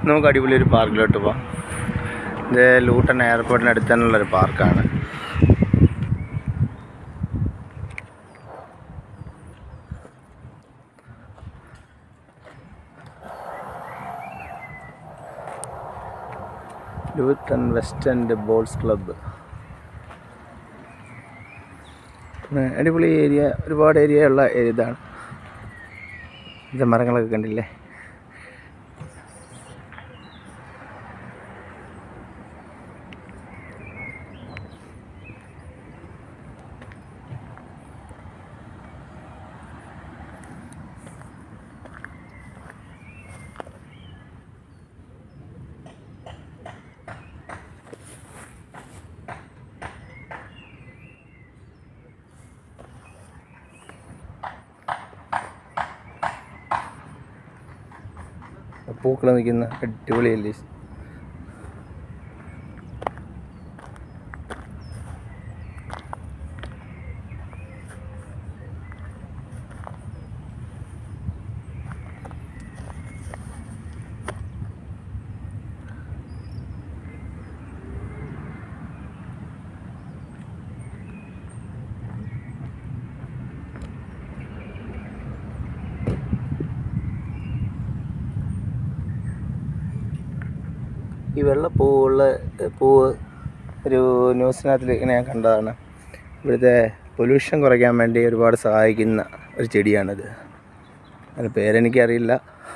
നമുക്ക് അടിപൊളി ഒരു പാർക്കിലോട്ട് പോവാം ഇത് ലൂട്ടൺ എയർപോർട്ടിന് അടുത്ത് തന്നെയുള്ളൊരു പാർക്കാണ് Luton West End bowls club പിന്നെ അടിപൊളി ഏരിയ ഒരുപാട് ഏരിയ ഉള്ള ഏരിയ ഇതാണ് ഇത് മരങ്ങളൊക്കെ കണ്ടില്ലേ പൂക്കൾ നിൽക്കുന്ന അടിപൊളിയല്ലേ ഈ വെള്ളപ്പൂവുള്ള പൂവ് ഒരു ന്യൂസിനകത്തിൽ ഇങ്ങനെ ഞാൻ കണ്ടതാണ് ഇവിടുത്തെ പൊല്യൂഷൻ കുറയ്ക്കാൻ വേണ്ടി ഒരുപാട് സഹായിക്കുന്ന ഒരു ചെടിയാണിത് അതിൻ്റെ പേരെനിക്കറിയില്ല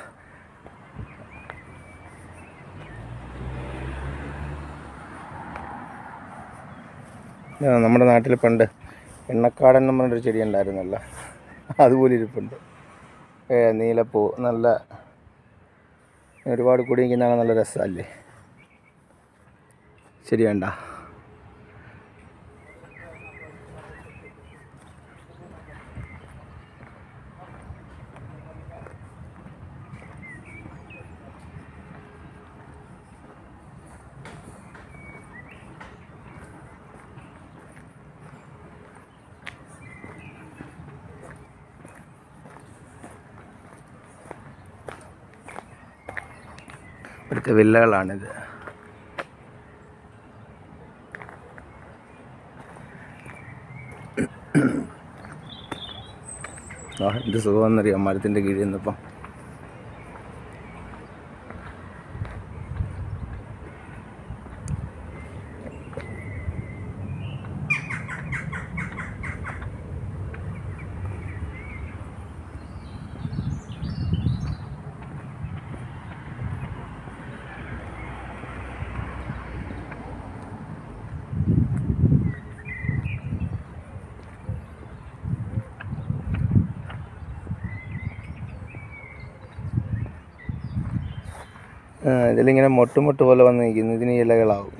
ആ, നമ്മുടെ നാട്ടിൽ പണ്ട് എണ്ണക്കാടൻ എന്ന് പറഞ്ഞൊരു ചെടി ഉണ്ടായിരുന്നല്ലോ അതുപോലെ ഇരിപ്പുണ്ട് ഏ, നീലപ്പൂ നല്ല ഒരുപാട് കൂടി നിൽക്കുന്നതാണ് നല്ല രസമല്ലേ ശരി വേണ്ട ഇവിടുത്തെ വില്ലകളാണിത് ആ എന്ത് സുഖമെന്നറിയാം മരത്തിൻ്റെ കീഴിൽ നിന്നിപ്പം ആ, ഇതിലിങ്ങനെ മൊട്ട് മൊട്ട് പോലെ വന്ന് നിൽക്കുന്നു ഇതിന് ഇലകളാവും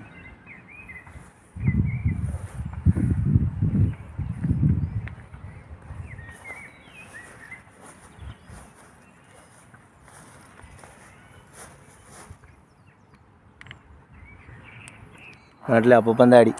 നാട്ടിലെ അപ്പൂപ്പൻ താടി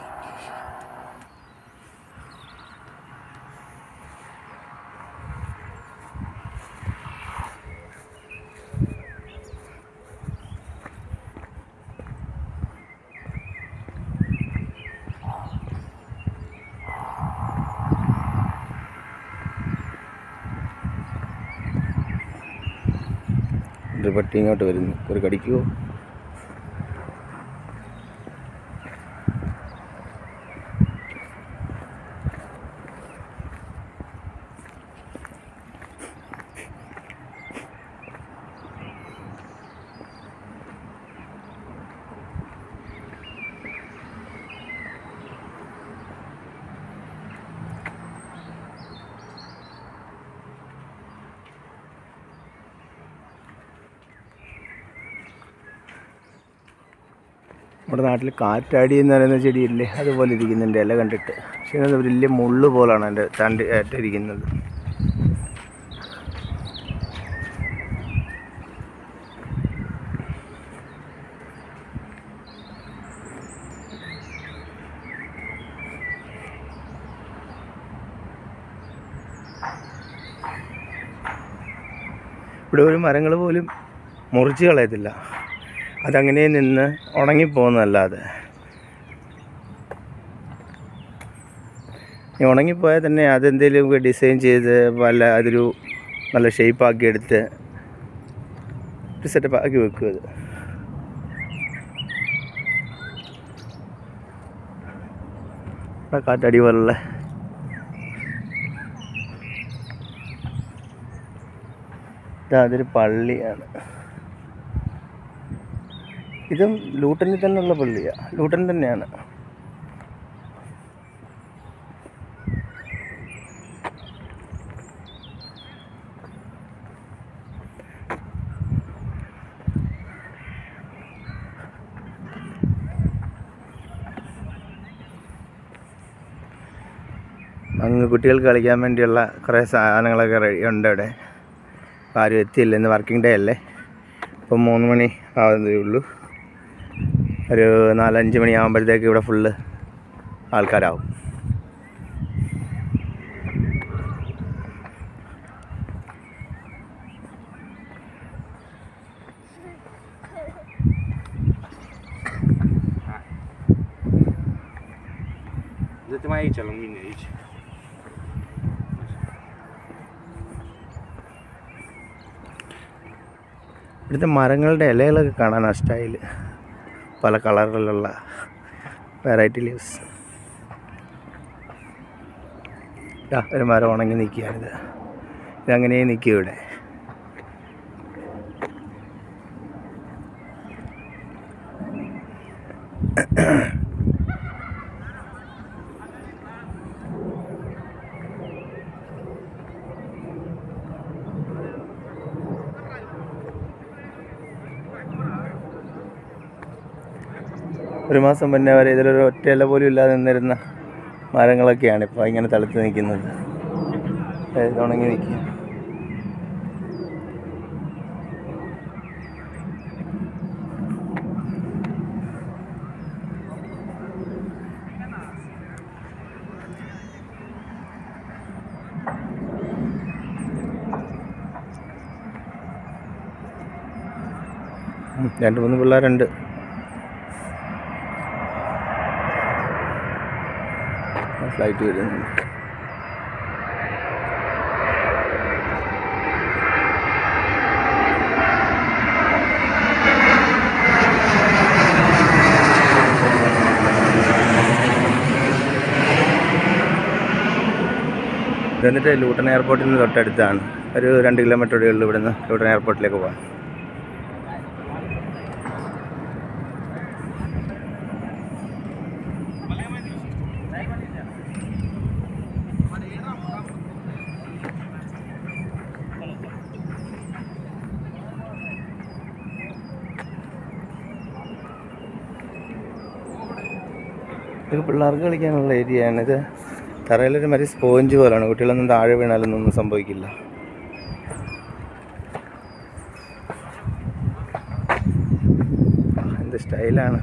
ഒരു പട്ടി ഇങ്ങോട്ട് വരുന്നു ഒരു കടിക്കുവോ നമ്മുടെ നാട്ടിൽ കാറ്റാടി എന്ന് പറയുന്ന ചെടിയില്ലേ അതുപോലെ ഇരിക്കുന്നുണ്ട് ഇല കണ്ടിട്ട് പക്ഷേ അത് വലിയ മുള്ള് പോലാണ് എൻ്റെ തണ്ട് ഏറ്റിരിക്കുന്നത് ഇവിടെ ഒരു മരങ്ങൾ പോലും മുറിച്ച് കളയത്തില്ല അതങ്ങനെ നിന്ന് ഉണങ്ങിപ്പോകുന്നതല്ലാതെ ഈ ഉണങ്ങിപ്പോയാൽ തന്നെ അതെന്തെങ്കിലും ഡിസൈൻ ചെയ്ത് വല്ല അതൊരു നല്ല ഷേപ്പാക്കി എടുത്ത് ഒരു സെറ്റപ്പ് ആക്കി വെക്കും അത് ഇവിടെ കാറ്റടി പോലുള്ള ഇത് അതൊരു പള്ളിയാണ് ഇതും ലൂട്ടനിൽ തന്നെയുള്ള പള്ളിയാണ് ലൂട്ടൻ തന്നെയാണ് അങ്ങ് കുട്ടികൾക്ക് കളിക്കാൻ വേണ്ടിയുള്ള കുറേ സാധനങ്ങളൊക്കെ റെഡി ഉണ്ട് ഇവിടെ അപ്പോൾ ആരും എത്തിയില്ല ഇന്ന് വർക്കിംഗ് ഡേ അല്ലേ ഇപ്പം മൂന്ന് മണി ആവുന്നതേ ഉള്ളൂ ഒരു നാലഞ്ച് മണി ആകുമ്പോഴത്തേക്ക് ഇവിടെ ഫുള്ള് ആൾക്കാരാവും Dă-te mai aici, la mine, aici. ഇവിടുത്തെ മരങ്ങളുടെ ഇലകളൊക്കെ കാണാൻ ആ സ്റ്റൈല് പല കളറിലുള്ള വെറൈറ്റി ലീവ്സ് ഒരു മരം ഉണങ്ങി നിൽക്കുകയാണിത് ഇതങ്ങനെ നിൽക്കും ഇവിടെ ഒരു മാസം മുന്നേ വരെ ഇതിലൊരു ഒറ്റ ഇല പോലും ഇല്ലാതെ നിന്നിരുന്ന മരങ്ങളൊക്കെയാണ് ഇപ്പോൾ ഇങ്ങനെ തളുത്ത് നിൽക്കുന്നത് ഇത് ഉണങ്ങി നിൽക്കുക ഉം, രണ്ട് മൂന്ന് പിള്ളേരുണ്ട് ഫ്ലൈറ്റ് വരുന്നുണ്ട് ഇത് എന്നിട്ട് ലൂട്ടൺ എയർപോർട്ടിൽ നിന്ന് തൊട്ടടുത്താണ് ഒരു രണ്ട് കിലോമീറ്റർ ഉള്ളൂ ഇവിടുന്ന് ലൂട്ടൺ എയർപോർട്ടിലേക്ക് പോകാൻ ഇത് പിള്ളേർക്ക് കളിക്കാനുള്ള ഏരിയ ആണ് ഇത് തറയിലൊരു മരി സ്പോഞ്ച് പോലാണ് കുട്ടികളൊന്നും താഴെ വീണാലൊന്നും ഒന്നും സംഭവിക്കില്ല ആ, എന്ത് സ്റ്റൈലാണ്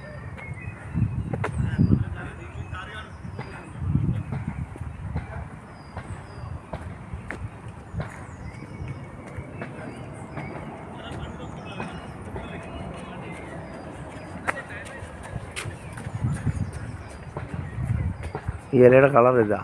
ഈ ഇലയുടെ കളർ ഇതാ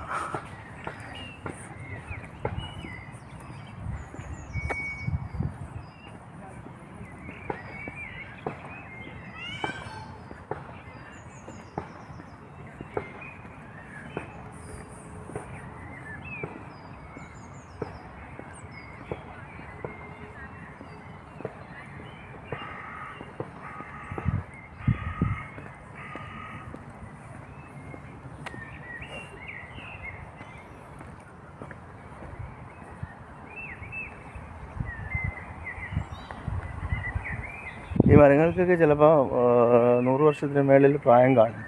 ഈ മരങ്ങൾക്കൊക്കെ ചിലപ്പോൾ നൂറ് വർഷത്തിന് മേളിൽ പ്രായം കാണും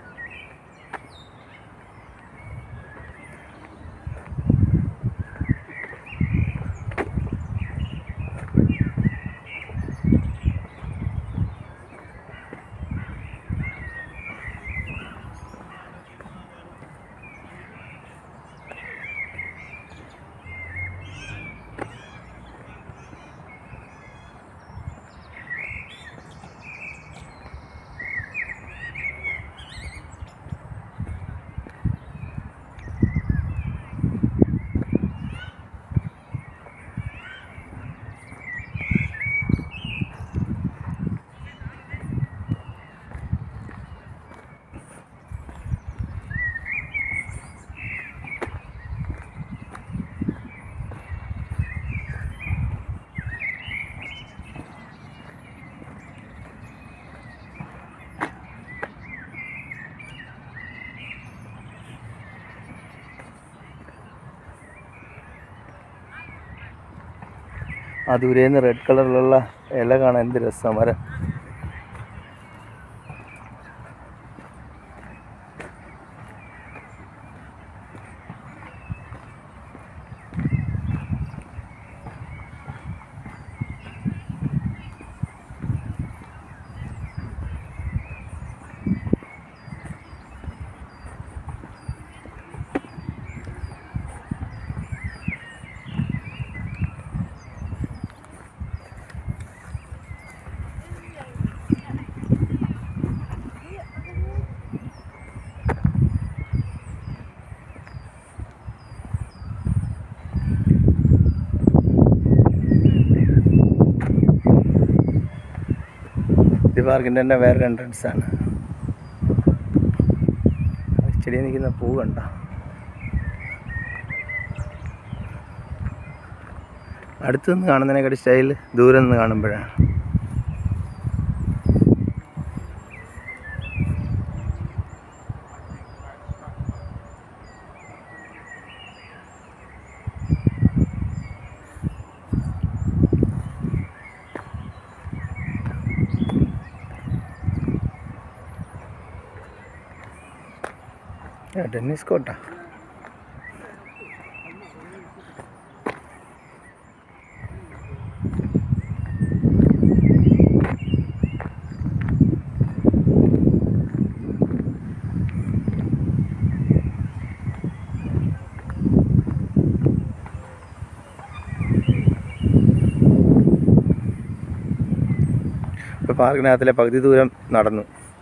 ആ ദൂരേന്ന് റെഡ് കളറിലുള്ള ഇല കാണാൻ എന്ത് രസമാണ് മരം ഈ പാർക്കിൻ്റെ തന്നെ വേറെ എൻട്രൻസ് ആണ് ചെടിയിൽ നിൽക്കുന്ന പൂ കണ്ട അടുത്ത് നിന്ന് കാണുന്നതിനെക്കാട്ടി സ്റ്റൈൽ ദൂരെ നിന്ന് കാണുമ്പോഴാണ് ടെന്നീസ് കോട്ടാ ഇപ്പോൾ പാർക്കിനകത്തിലെ പകുതി ദൂരം നടന്നു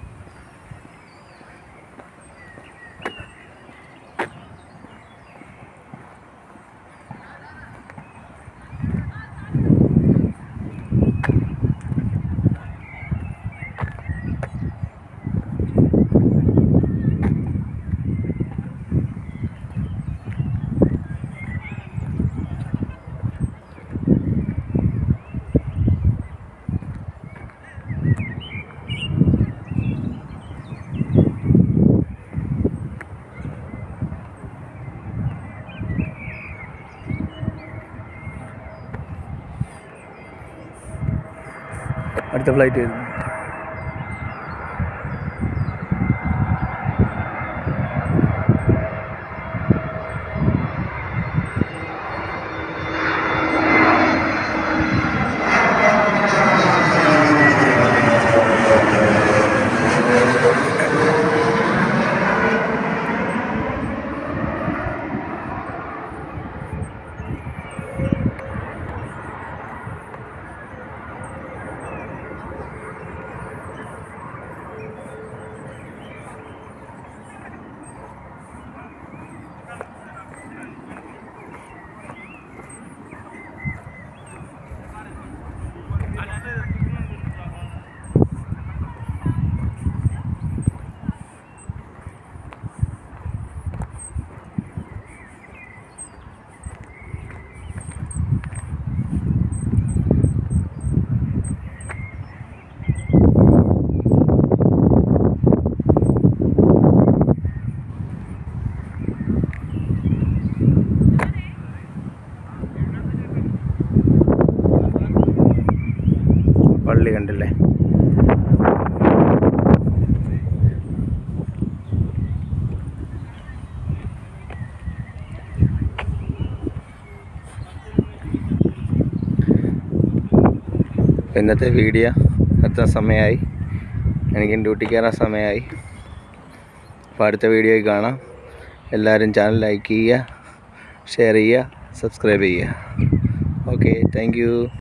അടുത്ത ഫ്ലൈറ്റ് വരുന്നു പള്ളി കണ്ടില്ലേ ഇന്നത്തെ വീഡിയോ എത്താൻ സമയമായി എനിക്ക് ഡ്യൂട്ടി കയറാൻ സമയമായി അപ്പോൾ അടുത്ത വീഡിയോയിൽ കാണാം എല്ലാവരും ചാനൽ ലൈക്ക് ചെയ്യുക ഷെയർ ചെയ്യുക സബ്സ്ക്രൈബ് ചെയ്യുക ഓക്കെ താങ്ക്